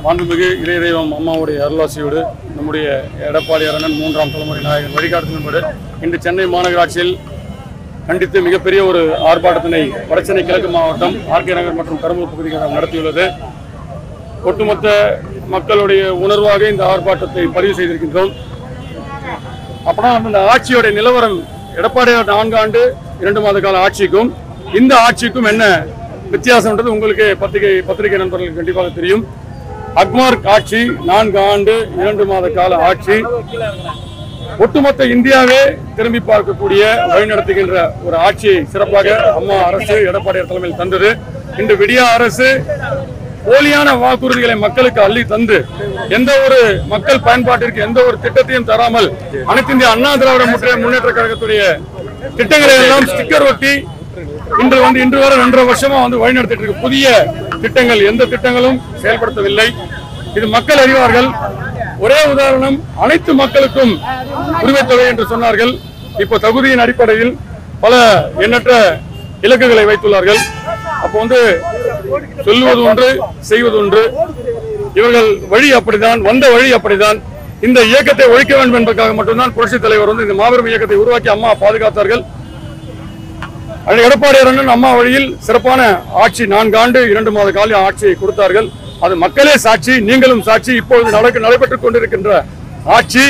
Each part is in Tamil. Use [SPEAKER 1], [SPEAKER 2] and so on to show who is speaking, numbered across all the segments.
[SPEAKER 1] மாண்புமிகு இதய தெய்வம் அம்மாவுடைய அருளாசியோடு நம்முடைய எடப்பாடி அரணன் மூன்றாம் தலைமுறை நாயகன் வழிகாட்டுதன்படி இன்று சென்னை மாநகராட்சியில் கண்டித்து மிகப்பெரிய ஒரு ஆர்ப்பாட்டத்தினை வடசென்னை கிழக்கு மாவட்டம் ஆர்கே நகர் மற்றும் கரும்பூர் பகுதிகள் நடத்தியுள்ளது ஒட்டுமொத்த மக்களுடைய உணர்வாக இந்த ஆர்ப்பாட்டத்தை பதிவு செய்திருக்கின்றோம் அப்பனா அந்த ஆட்சியோட நிலவரம் எடப்பாடியார் நான்கு ஆண்டு இரண்டு மாத கால ஆட்சிக்கும் இந்த ஆட்சிக்கும் என்ன வித்தியாசம்ன்றது உங்களுக்கு பத்திரிகை பத்திரிகை நண்பர்களுக்கு கண்டிப்பாக தெரியும் அக்மார் ஆட்சி நான்கு ஆண்டு இரண்டு மாத கால ஆட்சி ஒட்டுமொத்த இந்தியாவே திரும்பி பார்க்கக்கூடிய வழிநடத்துகின்ற ஒரு ஆட்சியை சிறப்பாக அம்மா அரசு எடப்பாடியார் தலைமையில் தந்தது இன்று விடியா அரசு போலியான வாக்குறுதிகளை மக்களுக்கு அள்ளி தந்து எந்த ஒரு மக்கள் பயன்பாட்டிற்கு எந்த ஒரு திட்டத்தையும் தராமல் அனைத்து இந்திய அண்ணா திராவிட முற்ற முன்னேற்ற கழகத்துடைய திட்டங்களை எல்லாம் ஸ்டிக்கர் ஒட்டி இன்று வந்து இன்று வரை ரெண்டரை வருஷமா வந்து வழிநடத்திட்டு இருக்கு புதிய திட்டங்கள் எந்த திட்டங்களும் செயல்படுத்தவில்லை இது மக்கள் அறிவார்கள் ஒரே உதாரணம் அனைத்து மக்களுக்கும் உரிமை தொகை என்று சொன்னார்கள் இப்போ தகுதியின் அடிப்படையில் பல எண்ணற்ற இலக்குகளை வைத்துள்ளார்கள் அப்போ வந்து சொல்லுவது ஒன்று செய்வது ஒன்று இவர்கள் வழி அப்படிதான் வந்த வழி அப்படிதான் இந்த இயக்கத்தை ஒழிக்க வேண்டும் என்பதற்காக மட்டும்தான் புரட்சித் தலைவர் வந்து இந்த மாபெரும் இயக்கத்தை உருவாக்கி அம்மா பாதுகாத்தார்கள் அன்றைய எடப்பாடி அண்ணன் அம்மா வழியில் சிறப்பான ஆட்சி நான்கு ஆண்டு இரண்டு மாத கால ஆட்சியை கொடுத்தார்கள் அது மக்களே சாட்சி நீங்களும் சாட்சி இப்பொழுது நடக்க நடைபெற்றுக் கொண்டிருக்கின்ற ஆட்சி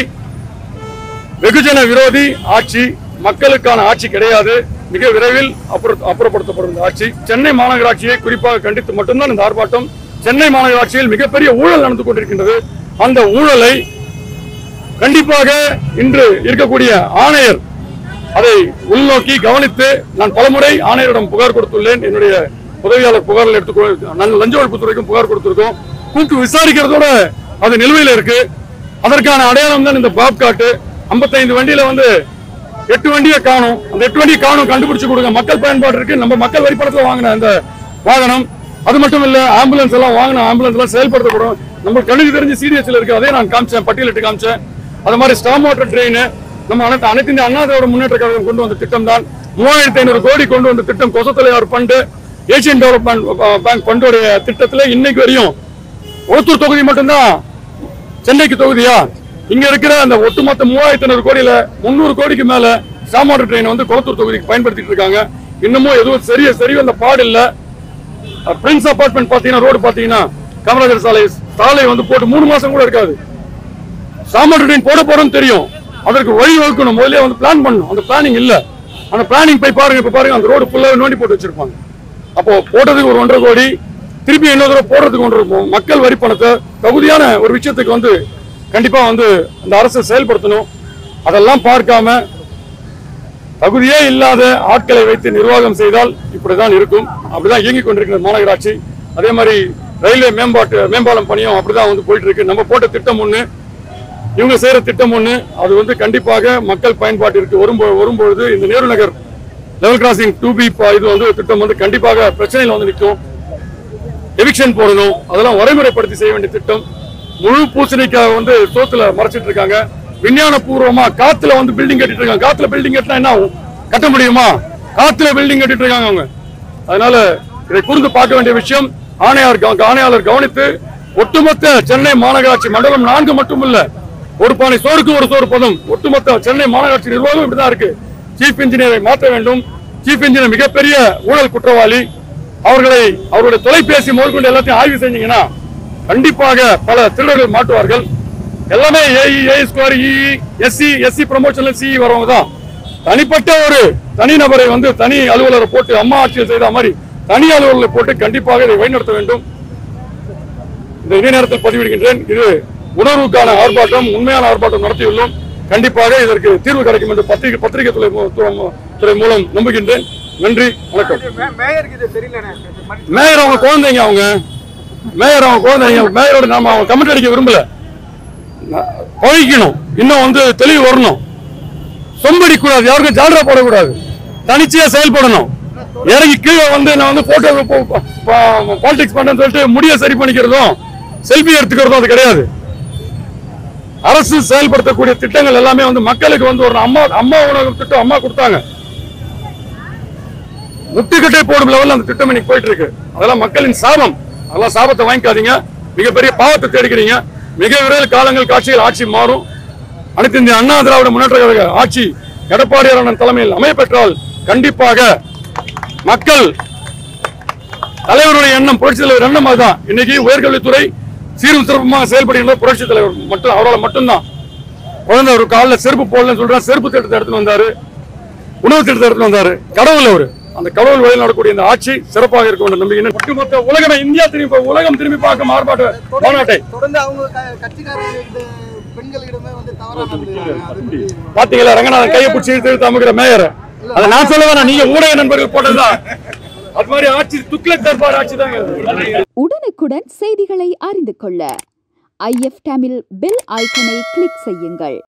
[SPEAKER 1] வெகுஜன விரோதி ஆட்சி மக்களுக்கான ஆட்சி கிடையாது மிக விரைவில் அப்புற- அப்புறப்படுத்தப்படும் இந்த ஆட்சி சென்னை மாநகராட்சியை குறிப்பாக கண்டித்து மட்டும்தான் இந்த ஆர்ப்பாட்டம் சென்னை மாநகராட்சியில் மிகப்பெரிய ஊழல் நடந்து கொண்டிருக்கின்றது அந்த ஊழலை கண்டிப்பாக இன்று இருக்கக்கூடிய ஆணையர் அதை உள்நோக்கி கவனித்து நான் பலமுறை ஆணையரிடம் புகார் கொடுத்துள்ளேன் என்னுடைய உதவியாளர் புகாரில் எடுத்து நாங்கள் லஞ்ச ஒழிப்புத்துறைக்கும் புகார் கொடுத்திருக்கோம் கூப்பிட்டு விசாரிக்கிறதோட அது நிலுவையில் இருக்கு அதற்கான அடையாளம் தான் இந்த பாப் காட்டு 55 வண்டியில வந்து எட்டு வண்டியை காணும் அந்த எட்டு வண்டியை காணும் கண்டுபிடிச்சு கொடுங்க மக்கள் பயன்பாடு இருக்கு நம்ம மக்கள் வரி பணத்துல வாங்கின அந்த வாகனம் அது மட்டும் இல்ல ஆம்புலன்ஸ் எல்லாம் வாங்கின ஆம்புலன்ஸ் எல்லாம் செயல்படுத்தப்படும் நம்ம கண்ணுக்கு தெரிஞ்சு சிடிஎஸ்ல இருக்கு அதே நான் காமிச்சேன் பட்டியலிட்டு காமிச்சேன் அது மாதிரி ஸ்டாம் வாட்டர் ட்ரெயின் நம்ம அனைத்து அனைத்து இந்திய அண்ணா திராவிட முன்னேற்ற கழகம் கொண்டு வந்த திட்டம் தான் மூவாயிரத்தி ஐநூறு கோடி கொண்டு வந்த திட்டம் Kosasthalaiyar fund Asian development bank ஃபண்டோடைய திட்டத்துல இன்னைக்கு வரையும் ஒருத்தூர் தொகுதி மட்டும்தான் சென்னைக்கு தொகுதியா இங்க இருக்கிற அந்த ஒட்டுமொத்த மூவாயிரத்தி ஐநூறு கோடியில முந்நூறு கோடிக்கு மேல சாமாட்டர் ட்ரெயின் வந்து குளத்தூர் தொகுதிக்கு பயன்படுத்திட்டு இருக்காங்க இன்னமும் எதுவும் சரிய சரி வந்த பாடு இல்ல பிரின்ஸ் அபார்ட்மெண்ட் பாத்தீங்கன்னா ரோடு பாத்தீங்கன்னா காமராஜர் சாலை சாலை வந்து போட்டு மூணு மாசம் கூட இருக்காது சாமாட்டர் ட்ரெயின் போட போறோம்னு தெரியும் அதற்கு வழி வகுக்கணும் முதல்ல வந்து பிளான் பண்ணணும் அந்த பிளானிங் இல்ல அந்த பிளானிங் போய் பாருங்க இப்ப பாருங்க அந்த ரோடு ஃபுல்லா நோண்டி போட்டு வச்சிருப்பாங்க அப்போ போட்டதுக்கு ஒரு ஒன்றரை கோடி திருப்பி இன்னொரு தடவை போடுறதுக்கு ஒன்று இருக்கும் மக்கள் வரி பணத்தை தகுதியான ஒரு விஷயத்துக்கு வந்து கண்டிப்பா வந்து அந்த அரசு செயல்படுத்தணும் அதெல்லாம் பார்க்காம தகுதியே இல்லாத ஆட்களை வைத்து நிர்வாகம் செய்தால் இப்படிதான் இருக்கும் அப்படிதான் இயங்கிக் கொண்டிருக்கிற மாநகராட்சி அதே மாதிரி ரயில்வே மேம்பாட்டு மேம்பாலம் பணியும் அப்படிதான் வந்து போயிட்டு இருக்கு நம்ம போட்ட திட்டம் ஒண்ணு இவங்க செய்யற திட்டம் ஒண்ணு அது வந்து கண்டிப்பாக மக்கள் பயன்பாட்டிற்கு வரும்போ- வரும்பொழுது இந்த Nehru Nagar level crossing two B இது வந்து திட்டம் வந்து கண்டிப்பாக பிரச்சனையில் வந்து நிற்கும் எவிக்ஷன் போடணும் அதெல்லாம் வரைமுறைப்படுத்தி செய்ய வேண்டிய திட்டம் முழு பூசணிக்காய் வந்து சோத்துல மறைச்சிட்டு இருக்காங்க விஞ்ஞான பூர்வமா காத்துல வந்து பில்டிங் கட்டிட்டு இருக்காங்க காத்துல பில்டிங் கட்டினா என்ன ஆகும் கட்ட முடியுமா காத்துல பில்டிங் கட்டிட்டு இருக்காங்க அவங்க அதனால இதை கூர்ந்து பார்க்க வேண்டிய விஷயம் ஆணையாளர் கவ- ஆணையாளர் கவனித்து ஒட்டுமொத்த சென்னை மாநகராட்சி மண்டலம் நான்கு மட்டுமல்ல ஒரு பானை சோறுக்கு ஒரு சோறு பதம் ஒட்டுமொத்த சென்னை மாநகராட்சி நிர்வாகம் இப்படிதான் இருக்கு சீஃப் இன்ஜினியரை மாற்ற வேண்டும் சீஃப் இன்ஜினியர் மிகப்பெரிய ஊழல் குற்றவாளி அவர்களை அவருடைய தொலைபேசி முதற்கொண்டு எல்லாத்தையும் ஆய்வு செஞ்சீங்கன்னா கண்டிப்பாக பல திருடர்கள் மாட்டுவார்கள் எல்லாமே AE A square E SC SC ப்ரமோஷன்ல சிஇ வரவங்க தான் தனிப்பட்ட ஒரு தனி நபரை வந்து தனி அலுவலரை போட்டு அம்மா ஆட்சியில் செய்த மாதிரி தனி அலுவலரை போட்டு கண்டிப்பாக இதை வழிநடத்த வேண்டும் இந்த இதே நேரத்தில் பதிவிடுகின்றேன் இது உணர்வுக்கான ஆர்ப்பாட்டம் உண்மையான ஆர்ப்பாட்டம் நடத்தியுள்ளோம் கண்டிப்பாக இதற்கு தீர்வு கிடைக்கும் என்று பத்திரிகை பத்திரிகை துறை மூ- துறை- துறை மூலம் நம்புகின்றேன் நன்றி வணக்கம்
[SPEAKER 2] மே- மேயருக்கு இது தெரியலண்ணே
[SPEAKER 1] மேயர் அவங்க குழந்தைங்க அவங்க மேயர் அவங்க குழந்தைங்க மேயரோட நாம அவங்க கமெண்ட் அடிக்க விரும்பல ந- பழகிக்கணும் இன்னும் வந்து தெளிவு வரணும் சொம்படி கூடாது யாருக்கும் ஜால்ரா போடக்கூடாது தனிச்சையா செயல்படணும் இறங்கி கீழே வந்து நான் வந்து போட்டோ பாலிடிக்ஸ் பண்றேன்னு சொல்லிட்டு முடிய சரி பண்ணிக்கிறதும் செல்ஃபி எடுத்துக்கிறதும் அது கிடையாது அரசு செயல்படுத்தக்கூடிய திட்டங்கள் எல்லாமே வந்து மக்களுக்கு வந்து ஒரு அம்மா அம்மா உணவு திட்டம் அம்மா கொடுத்தாங்க முட்டுக்கட்டை போடும் லெவல்ல அந்த திட்டம் இன்னைக்கு போயிட்டு இருக்கு அதெல்லாம் மக்களின் சாபம் அதெல்லாம் சாபத்தை வாங்கிக்காதீங்க மிகப்பெரிய பாவத்தை தேடிக்கிறீங்க மிக விரைவில் காலங்கள் காட்சிகள் ஆட்சி மாறும் அனைத்து இந்திய அண்ணா திராவிட முன்னேற்ற கழக ஆட்சி எடப்பாடியார் தலைமையில் அமையப்பெற்றால் கண்டிப்பாக மக்கள் தலைவருடைய எண்ணம் புரட்சி தலைவர் எண்ணம் அதுதான் இன்னைக்கு உயர்கல்வித்துறை சீரும் சிறப்புமாக செயல்படுகின்ற புரட்சி தலைவர் மட்டும் அவரால் மட்டும்தான் குழந்தை ஒரு காலில் செருப்பு போடலன்னு சொல்றாரு செருப்பு திட்டத்தை எடுத்துட்டு வந்தாரு உணவு திட்டத்தை எடுத்துட்டு வந்தாரு கடவுள் அவரு அந்த கடவுள் வழியில் நடக்கக்கூடிய இந்த ஆட்சி சிறப்பாக இருக்க வேண்டும் நம்பிக்கை ஒட்டுமொத்த உலகமே இந்தியா திரும்பி உலகம் திரும்பி பார்க்கும் ஆர்ப்பாட்ட மாநாட்டை
[SPEAKER 2] தொடர்ந்து அவங்க க- கட்சிக்காரர்கிட்ட பெண்களிடமே வந்து தவறா நடந்துக்கிறாங்க அது பத்தி
[SPEAKER 1] பாத்தீங்களா ரங்கநாதன் கையை பிடிச்சி இழுத்து இழுத்து அமுக்கிற மேயர் அதை நான் சொல்ல வேணாம் நீங்க ஊடக நண்பர்கள் போட்டதுதான் அது மாதிரி ஆட்சி துக்ளக் தர்பார் ஆட்சி தாங்க
[SPEAKER 3] உடனுக்குடன் செய்திகளை அறிந்து கொள்ள ஐஎஃப் தமிழ் பெல் ஐக்கனை கிளிக் செய்யுங்கள்